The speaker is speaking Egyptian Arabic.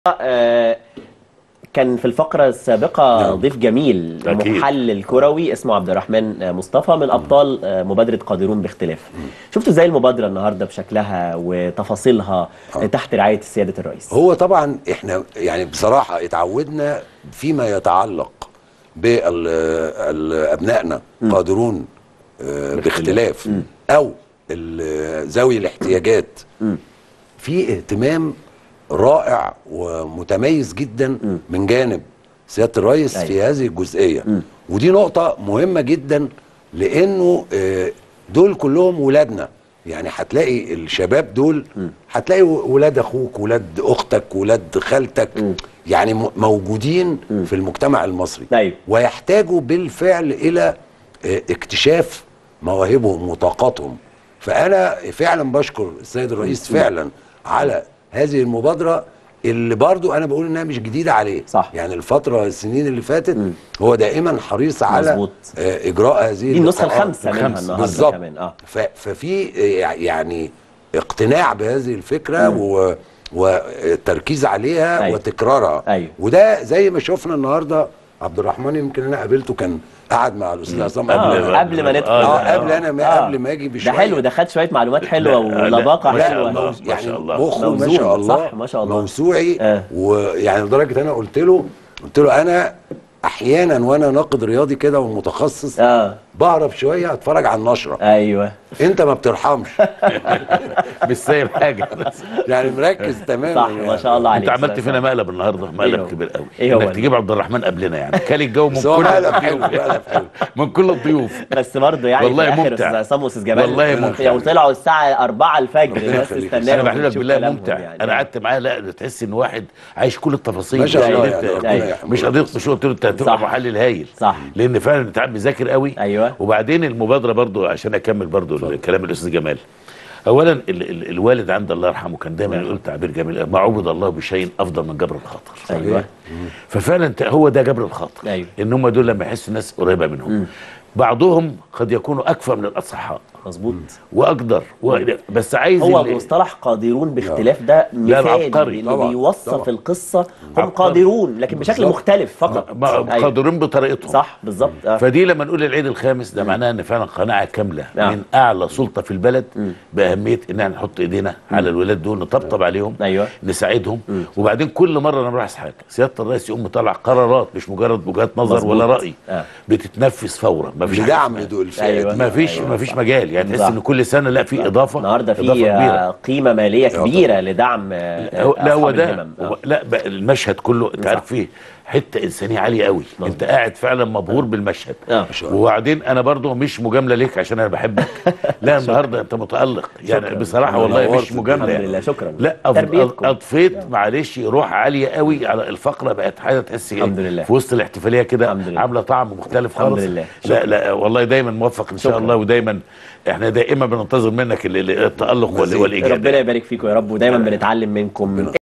آه، كان في الفقرة السابقة نعم. ضيف جميل أكيد. محلل كروي اسمه عبد الرحمن آه، مصطفى من أبطال آه، مبادرة قادرون باختلاف شفتوا ازاي المبادرة النهاردة بشكلها وتفاصيلها آه، تحت رعاية سيادة الرئيس هو طبعا احنا يعني بصراحه اتعودنا فيما يتعلق بابنائنا قادرون آه، باختلاف او ال- ذوي الاحتياجات في اهتمام رائع ومتميز جدا من جانب سياده الرئيس أيوة. في هذه الجزئيه ودي نقطه مهمه جدا لانه آه، دول كلهم ولادنا يعني هتلاقي الشباب دول هتلاقي ولاد اخوك ولاد اختك ولاد خالتك يعني م- موجودين في المجتمع المصري أيوة. ويحتاجوا بالفعل الى آه، اكتشاف مواهبهم وطاقاتهم فانا فعلا بشكر السيد الرئيس فعلا على هذه المبادره اللي برضو انا بقول انها مش جديده عليه صح. يعني الفتره السنين اللي فاتت هو دائما حريص على مظبوط. آه، اجراء هذه دي النسخة اللقاءات. الخامسة منها الخامسة. النهاردة بالظبط كمان، آه. ف- ففي آه، يعني اقتناع بهذه الفكره و والتركيز عليها أيوة. وتكرارها أيوة. وده زي ما شفنا النهارده عبد الرحمن يمكن انا قابلته كان قعد مع الاستاذ عصام آه، قبل قبل ما ندخل اه آه. قبل انا ما آه. قبل ما اجي ده بشويه حلو ده خد شوية معلومات حلوة لا، لا، ولباقة ما شاء حلوة الله ما يعني شاء الله. مخه ما موزون، شاء الله صح، ما شاء الله. موسوعي آه. ويعني لدرجه انا قلت له قلت له انا احيانا وانا ناقد رياضي كده ومتخصص اه بهرب شويه اتفرج على النشره ايوه انت ما بترحمش مش سايب حاجه يعني مركز تماما صح يعني. ما شاء الله عليك انت عملت فينا مقلب النهارده إيه مقلب هو؟ كبير قوي إيه هو انك ده؟ تجيب عبد الرحمن قبلنا يعني كل الجو من بس هو كل مقلب حلو الضيوف مقلب حلو من كل الضيوف بس برضه يعني والله في الآخر ممتع. استاذ عصام واستاذ جمال والله ممتع. يعني طلعوا الساعه 4 الفجر ربنا الناس يخليك. تستناهم انا بحلف لك وتشوف بالله كلامهم ممتع يعني. انا قعدت معاه لا تحس ان واحد عايش كل التفاصيل ما شاء مش الله قضية- يعني ربنا أيوة. يحميه. مش قضيه مش قلت له انت هتبقى صح. محلل هايل صح. لان فعلا انت قاعد بذاكر قوي أيوة. وبعدين المبادره برضو عشان اكمل برضو الكلام الاستاذ جمال اولا ال ال الوالد عند الله يرحمه كان دايما يقول تعبير جميل ما عبد الله بشيء افضل من جبر الخاطر ايوه ففعلا انت- هو ده جبر الخاطر أيوة. ان هم دول لما يحسوا الناس قريبه منهم بعضهم قد يكونوا اكفى من الاصحاء مظبوط واقدر و... بس عايز هو اللي- مصطلح قادرون باختلاف ده لا، مثالي العبقري. اللي طبعا، بيوصف طبعا. القصه هم عبقري. قادرون لكن بشكل بالظبط. مختلف فقط ما- أيوة. قادرين بطريقتهم صح بالظبط آه. فدي لما نقول العيد الخامس ده معناه ان فعلا قناعه كامله نعم. من اعلى سلطه في البلد باهميه ان احنا نحط ايدينا على الولاد دول نطبطب عليهم أيوة. نساعدهم وبعدين كل مره انا بلاحظ حاجه سياده الرئيس يقوم مطلع قرارات مش مجرد وجهات نظر مظبوط. ولا راي آه. بتتنفذ فورا ما فيش حاجة بدعم اسمها- دول الفئه أيوة. دي. ما فيش أيوة، ما فيش صح. مجال يعني تحس صح. ان كل سنه لا في اضافه النهارده إضافة في كبيرة. آه، قيمه ماليه كبيره لدعم آه، هو- لا هو أصحاب ده الهمم. آه. هو لا بقى المشهد كله انت عارف فيه حته انسانيه عاليه قوي انت قاعد فعلا مبهور بالمشهد آه. وبعدين انا برضو مش مجامله ليك عشان انا بحبك لا النهارده انت متالق يعني شكراً. بصراحه أنا والله نورت مش مجامله الحمد يعني. لله شكرا لا أض- تربيتكم. اضفيت معلش روح عاليه قوي على الفقره بقت حاجه تحس الحمد لله. في وسط الاحتفاليه كده الحمد لله. عامله طعم مختلف الحمد خالص لله. لا لا والله دايما موفق ان شاء شكراً. الله ودايما احنا دائما بننتظر منك ال- ال- التالق وال- مزيد. والايجابيه ربنا يبارك فيكم يا رب ودايما بنتعلم منكم